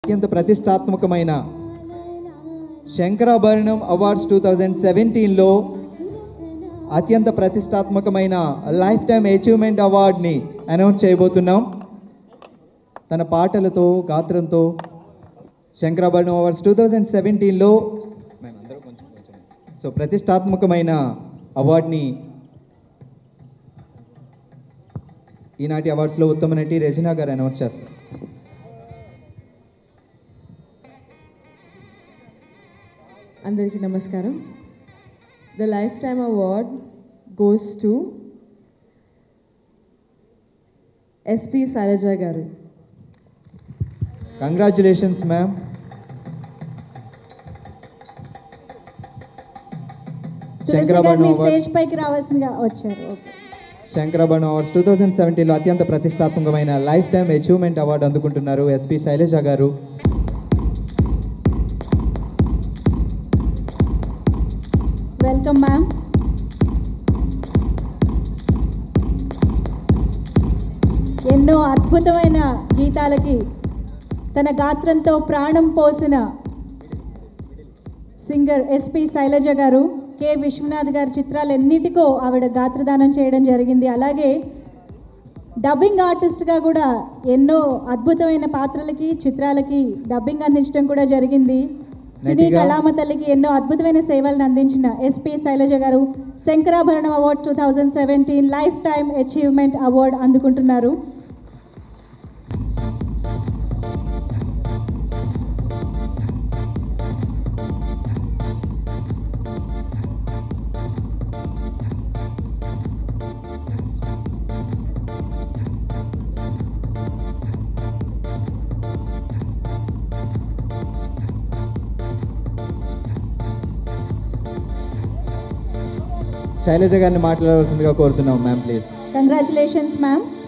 అత్యంత ప్రతిష్టాత్మకమైన Shankarabharanam awards two thousand సెవెంటీన్లో అత్యంత ప్రతిష్టాత్మకమైన లైఫ్ టైమ్ అచీవ్మెంట్ అవార్డ్ని అనౌన్స్ చేయబోతున్నాం తన పాటలతో గాత్రంతో శంకరాభరణం అవార్డ్స్ టూ థౌజండ్ సెవెంటీన్లో సో ప్రతిష్టాత్మకమైన అవార్డ్ని ఈనాటి అవార్డ్స్లో ఉత్తమ నటి రెజినా గారు అనౌన్స్ చేస్తారు అందరికీ నమస్కారం the lifetime award goes to SP Sailaja garu congratulations ma'am తులసి గారు శంకరాభరణం మీ అవార్డ్స్ స్టేజ్ పైకి రావాల్సిందిగా వచ్చారు okay Shankarabharanam awards two thousand సెవెంటీన్లో అత్యంత ప్రతిష్టాత్మకమైన లైఫ్ టైమ్ అచీవ్మెంట్ అవార్డు అందుకుంటున్నారు SP Sailaja garu welcome ma'am ఎన్నో అద్భుతమైన గీతాలకి తన గాత్రంతో ప్రాణం పోసిన సింగర్ ఎస్పి శైలజ గారు కె విశ్వనాథ్ గారి చిత్రాలన్నిటికో ఆవిడ గాత్రదానం చేయడం జరిగింది అలాగే డబ్బింగ్ ఆర్టిస్ట్గా కూడా ఎన్నో అద్భుతమైన పాత్రలకి చిత్రాలకి డబ్బింగ్ అందించడం కూడా జరిగింది సినీ నటిగా- కళామ తల్లికి ఎన్నో అద్భుతమైన సేవలను అందించిన SP Sailaja garu Shankarabharanam awards two thousand seventeen lifetime achievement award అందుకుంటున్నారు శైలజ గారిని మాట్లాడవలసిందిగా కోరుతున్నాం మ్యామ్ ప్లీజ్ కంగ్రాచులేషన్స్ మ్యామ్